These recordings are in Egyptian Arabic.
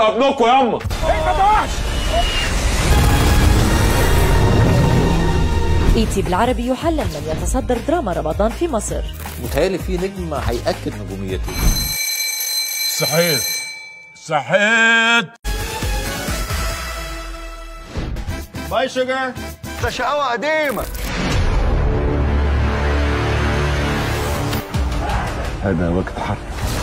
يبقى ابنكم ياما ايتي بالعربي يحلل من يتصدر دراما رمضان في مصر متهيألي في نجم هيأكد نجوميته صحيت صحيت باي شوجر ده شقاوة قديمة هذا وقت حرب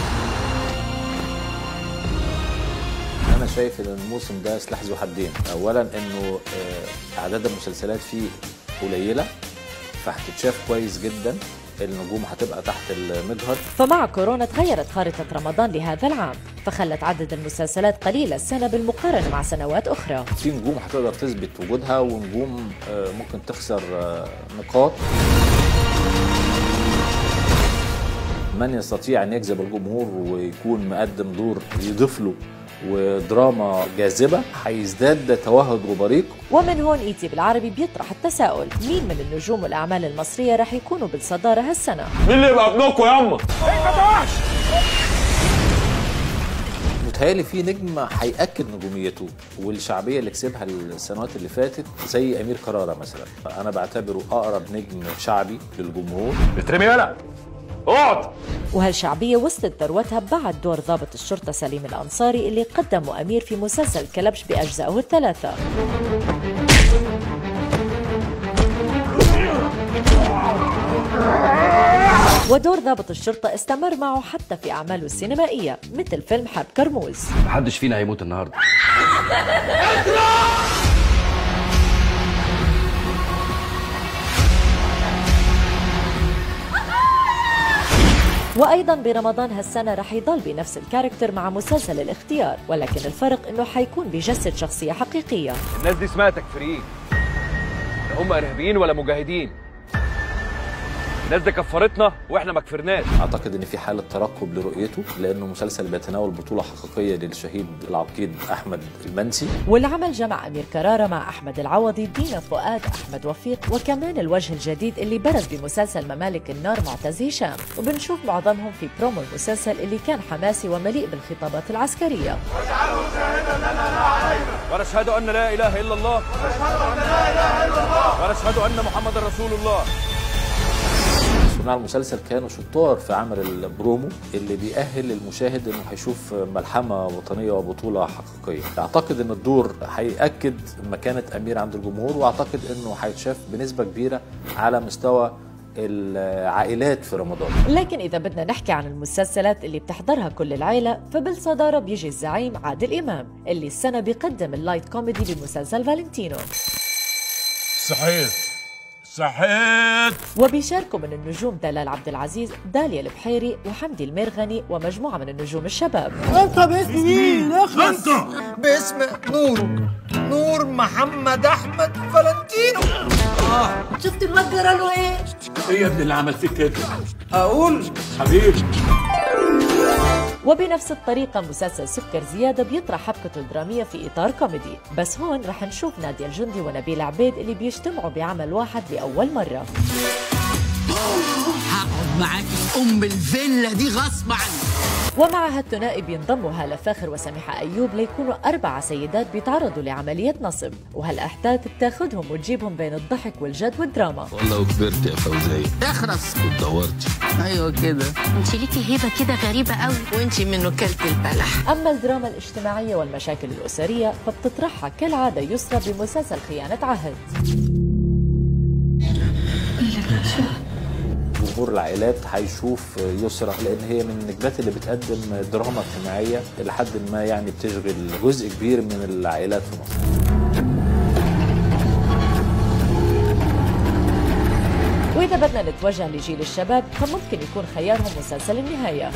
انا شايف ان الموسم ده سلاح ذو حدين اولا انه آه، اعداد المسلسلات فيه قليله فهتتشاف كويس جدا النجوم هتبقى تحت المجهر فمع كورونا تغيرت خارطة رمضان لهذا العام فخلت عدد المسلسلات قليل السنة بالمقارنة مع سنوات أخرى في نجوم هتقدر تثبت وجودها ونجوم آه، ممكن تخسر آه، نقاط من يستطيع ان يجذب الجمهور ويكون مقدم دور يضيف له ودراما جاذبه هيزداد توهج وبريق ومن هون ايتي بالعربي بيطرح التساؤل مين من النجوم والأعمال المصرية رح يكونوا بالصدارة هالسنة مين اللي يبقى ابنكم ياما متهيألي في نجم هيأكد نجوميته والشعبية اللي كسبها السنوات اللي فاتت زي أمير كرارة مثلا أنا بعتبره أقرب نجم شعبي للجمهور اترمي يلا اقعد وهالشعبية وصلت ذروتها بعد دور ضابط الشرطة سليم الأنصاري اللي قدمه أمير في مسلسل كلبش بأجزائه الثلاثة ودور ضابط الشرطة استمر معه حتى في أعماله السينمائية مثل فيلم حرب كرموز محدش فينا هيموت النهارده وأيضا برمضان هالسنة رح يضل بنفس الكاركتر مع مسلسل الاختيار ولكن الفرق إنه حيكون بجسد شخصية حقيقية الناس دي اسمها تكفيريين لا هم ارهابيين ولا مجاهدين الناس دي كفرتنا واحنا ما كفرناش أعتقد إن في حالة ترقب لرؤيته لأنه مسلسل بيتناول بطولة حقيقية للشهيد العقيد أحمد المنسي والعمل جمع أمير كرارة مع أحمد العوضي دينا فؤاد أحمد وفيق وكمان الوجه الجديد اللي برز بمسلسل ممالك النار معتز هشام وبنشوف معظمهم في برومو المسلسل اللي كان حماسي ومليء بالخطابات العسكرية ونشهد ان لا اله الا الله ونشهد ان محمد رسول الله صناع المسلسل كانوا شطار في عمل البرومو اللي بيأهل المشاهد انه هيشوف ملحمه وطنيه وبطوله حقيقيه. اعتقد ان الدور هيأكد مكانه امير عند الجمهور واعتقد انه هيتشاف بنسبه كبيره على مستوى العائلات في رمضان. لكن إذا بدنا نحكي عن المسلسلات اللي بتحضرها كل العيلة فبالصدارة بيجي الزعيم عادل إمام اللي السنة بيقدم اللايت كوميدي بمسلسل فالنتينو صحيت صحيت وبيشاركوا من النجوم دلال عبد العزيز داليا البحيري وحمدي المرغني ومجموعة من النجوم الشباب انت باسم نور نور محمد أحمد فالنتينو شفت الواد جرى له ايه؟ ايه يا ابني اللي عمل فيك كده اقول حبيبي وبنفس الطريقة مسلسل سكر زيادة بيطرح حبكته الدرامية في إطار كوميدي بس هون رح نشوف نادية الجندي ونبيل عبيد اللي بيجتمعوا بعمل واحد لأول مرة هقعد معاك في ام الفيلا دي غصب عني ومع هالثنائي بينضموا هالة فاخر وسميحة أيوب ليكونوا أربعة سيدات بيتعرضوا لعملية نصب وهالأحداث بتاخدهم وتجيبهم بين الضحك والجد والدراما والله كبرت يا فوزية اخرس اتدورت ايوه كده انت ليكي هيبه كده غريبه قوي وانتي من وكالة البلح أما الدراما الاجتماعية والمشاكل الأسرية فبتطرحها كالعادة يسرى بمسلسل خيانة عهد جمهور العائلات هيشوف يسرى لان هي من النجمات اللي بتقدم دراما اجتماعيه لحد ما يعني بتشغل جزء كبير من العائلات في مصر. وإذا بدنا نتوجه لجيل الشباب فممكن يكون خيارهم مسلسل النهاية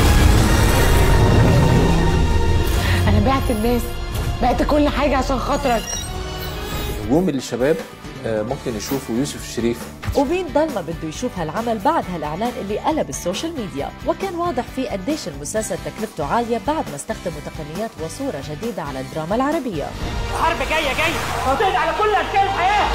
انا بعت الناس بعت كل حاجه عشان خاطرك نجوم الشباب آه، ممكن يشوفوا يوسف الشريف ومين ضل ما بده يشوف هالعمل بعد هالإعلان اللي قلب السوشيال ميديا وكان واضح فيه قديش المسلسل تكلفته عالية بعد ما استخدموا تقنيات وصورة جديدة على الدراما العربية الحرب جايه جايه هتقضي على كل اشكال الحياه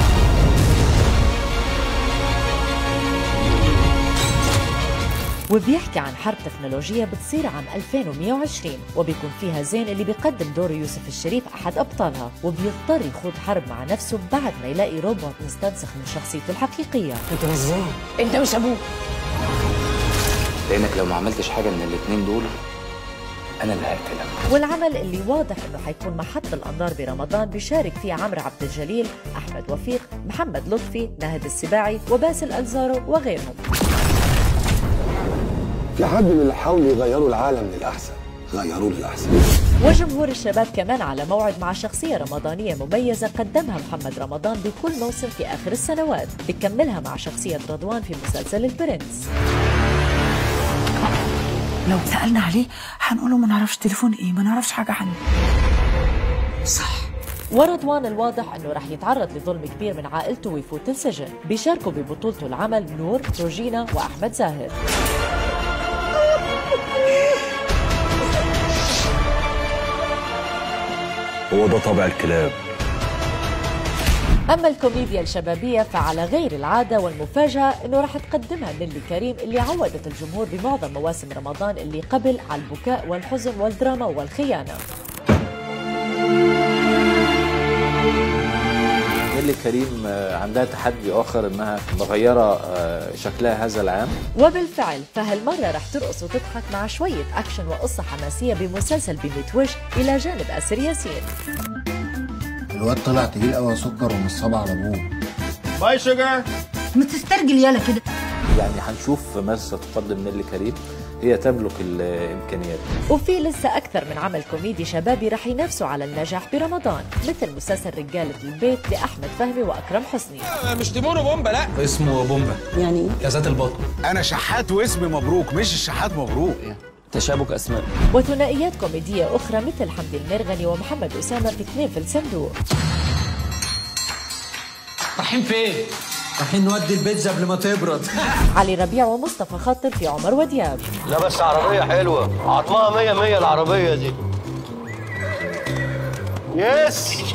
وبيحكي عن حرب تكنولوجية بتصير عام 2120 وبيكون فيها زين اللي بيقدم دور يوسف الشريف أحد أبطالها وبيضطر يخوض حرب مع نفسه بعد ما يلاقي روبوت مستنسخ من شخصيته الحقيقية انت ازاي انت مش ابوه لانك لو ما عملتش حاجه من الاتنين دول انا اللي هقتلك والعمل اللي واضح انه حيكون محط الانظار برمضان بيشارك فيه عمرو عبد الجليل، احمد وفيق، محمد لطفي، ناهد السباعي وباسل الزارو وغيرهم. في حد من اللي حاولوا يغيروا العالم للأحسن غيروه للأحسن وجمهور الشباب كمان على موعد مع شخصية رمضانية مميزة قدمها محمد رمضان بكل موسم في آخر السنوات بيكملها مع شخصية رضوان في مسلسل البرنس لو سألنا عليه هنقوله ما نعرفش تليفون ايه ما نعرفش حاجة عنه صح ورضوان الواضح انه رح يتعرض لظلم كبير من عائلته ويفوت السجن بيشاركوا ببطولته العمل نور روجينا واحمد زاهر هو ده طبع الكلاب أما الكوميديا الشبابية فعلى غير العادة والمفاجأة أنه راح تقدمها نيلي كريم اللي عودت الجمهور بمعظم مواسم رمضان اللي قبل على البكاء والحزن والدراما والخيانة نيلي كريم آه، عندها تحدي اخر انها مغيره آه، شكلها هذا العام وبالفعل فهالمرة رح ترقص وتضحك مع شوية أكشن وقصة حماسية بمسلسل بميت وش إلى جانب آسر ياسين الواد طلع تقيل قوي يا سكر ومصاب على ابوه باي شوجر ما تسترجل يالا كده يعني هنشوف ماذا ستقدم نيلي كريم هي تملك الامكانيات وفي لسه أكثر من عمل كوميدي شبابي رح ينافسوا على النجاح برمضان مثل مسلسل رجالة البيت لأحمد فهمي وأكرم حسني مش تيمون وبومبا لا اسمه بومبا يعني ايه؟ كاسات البطن انا شحات واسمي مبروك مش الشحات مبروك تشابك اسماء وثنائيات كوميدية أخرى مثل حمدي المرغني ومحمد أسامة في اثنين في الصندوق رايحين فين؟ رايحين نودي البيتزا قبل ما تبرد علي ربيع ومصطفى خاطر في عمر ودياب لا بس عربية حلوة عطمها مية مية العربية دي يس